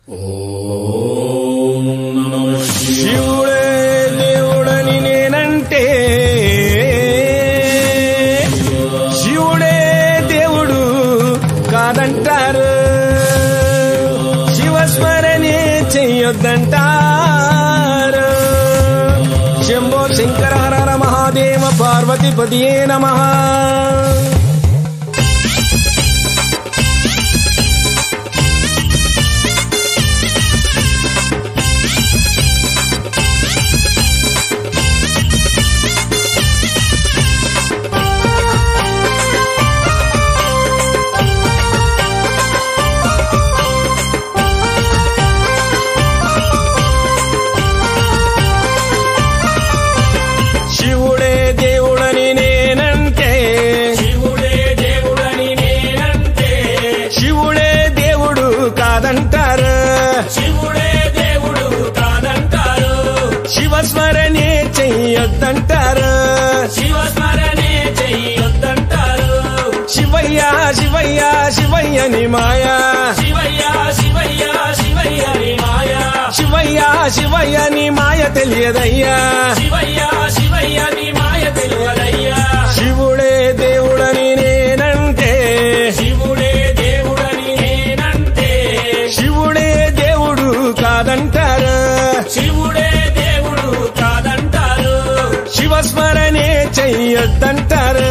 శివుడే దేవుడని నేనంటే శివుడే దేవుడు కాదంటారు శివస్మరణే చెయ్యొద్దంటారు శంభో శంకర హర హర మహాదేవ పార్వతిపతియే నమః శివుడే దేవుడని నేనంటే శివుడే దేవుడని నేనంటే శివుడే దేవుడు కాదంటారు శివుడే దేవుడు కాదంటారు శివస్మరణే చెయ్యొద్దంటారు శివస్మరణే చెయ్యొద్దంటారు శివయ్య శివయ్య శివయ్యని మాయా శివయ్య శివయ్య శివయ్య నీ మాయ శివయ్య శివయ్యని మాయ తెలియదయ్యా శివయ్య శివయ్య నీ మాయ తెలియదయ్యా శివుడే దేవుడని నేనంటే శివుడే దేవుడని నేనంటే శివుడే దేవుడు కాదంటారు శివుడే దేవుడు కాదంటారు శివస్మరణే చెయ్యొద్దంటారు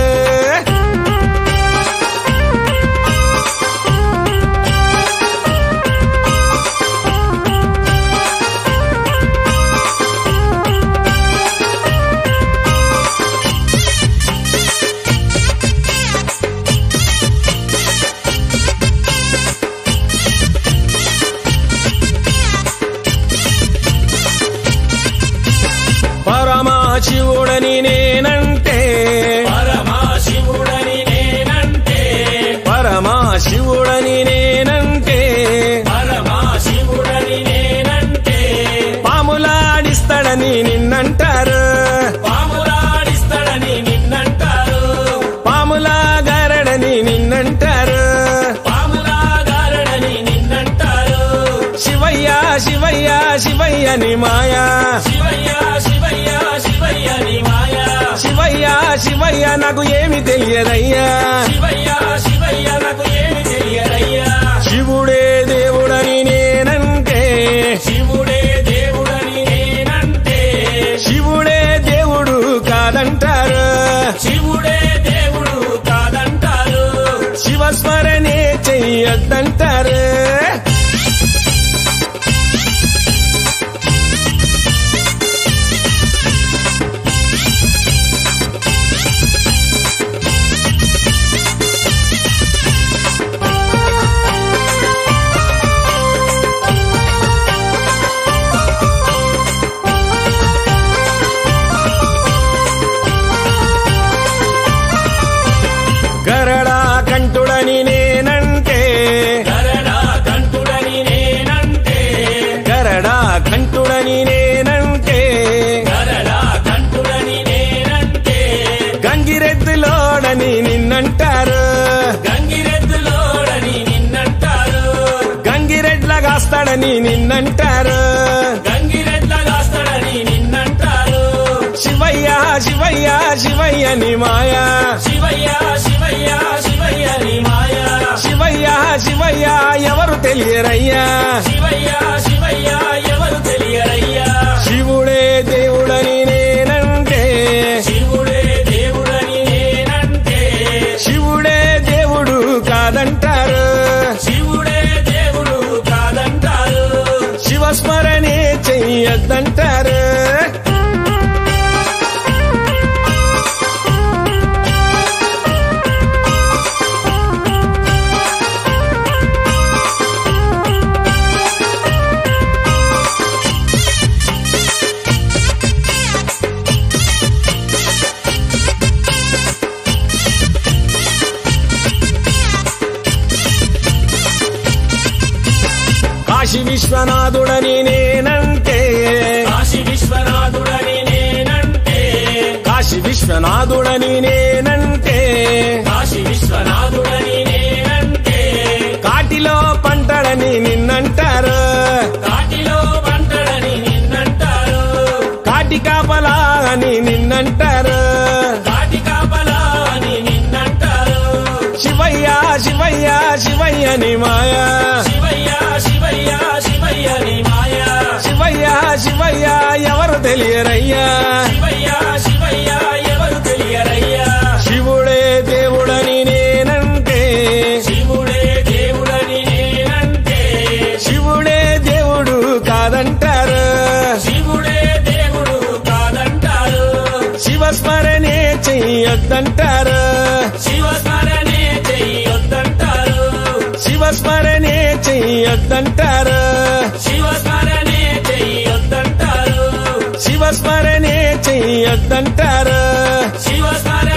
పరమాశివుడని నేనంటే పరమాశివుడని నేనంటే పరమాశివుడని నేనంటే పరమాశివుడని నేనంటే పాములాడిస్తాడని నిన్నంటారు పాములాడిస్తాడని నిన్నంటారు పాములాగారడని నిన్నంటారు పాములాగారడని నిన్నంటారు శివయ్య శివయ్య శివయ్యని మాయా శివయ్య శివయ్య శివయ్య నీ మాయ శివయ్య శివయ్య నాకు ఏమి తెలియదయ్యా శివయ్య శివయ్య నాకు ఏమి తెలియదయ్యా శివుడే దేవుడని నేనంటే శివుడే దేవుడని నేనంటే శివుడే దేవుడు కాదంటారు శివుడే దేవుడు కాదంటారు శివస్మరణే చెయ్యొద్దంటారు గరడా కంటుడని నేనంటే గరడా కంటుడని నేనంటే గరడా కంటుడని నేనంటే గరడా కంటుడని నేనంటే గంగిరెద్దులోడని నిన్నంటారు గంగిరెద్దులోడని నిన్నంటారు గంగిరెడ్లగాస్తాడని నిన్నంటారు గంగిరెద్ల కాస్తాడని నిన్నంటారు శివయ్య శివయ్య శివయ్యని మాయా శివయ్య శివయ్య శివయ్య నీ మాయ శివయ్య శివయ్య ఎవరు తెలియరయ్యా శివయ్య శివయ్య ఎవరు తెలియరయ్యా శివుడే దేవుడని నేనంటే శివుడే దేవుడని నేనంటే శివుడే దేవుడు కాదంటారు శివుడే దేవుడు కాదంటారు శివస్మరణే చెయ్యొద్దంటారు కాశీ విశ్వనాథుడని నేనంటే కాశీ విశ్వనాథుడని నేనంటే కాశీ విశ్వనాథుడని నేనంటే కాశీ విశ్వనాథుడని నేనంటే కాటిలో పంటడని నిన్నంటారు శివయ్య నీ మాయా శివయ్య శివయ్య శివయ్య నీ మాయా శివయ్య శివయ్య ఎవరు తెలియరయ్యా శివయ్య శివయ్య ఎవరు తెలియరయ్యా శివుడే దేవుడని నేనంటే శివుడే దేవుడని నేనంటే శివుడే దేవుడు కాదంటారు శివుడే దేవుడు కాదంటారు శివస్మరణే చెయ్యొద్దంటారు శివస్మరణే చెయ్యొద్దంటారు శివస్మరణే చెయ్యొద్దంటారు శివస్మరణే చెయ్యొద్దంటారు శివస్మరణే చెయ్యొద్దంటారు శివస్మరణే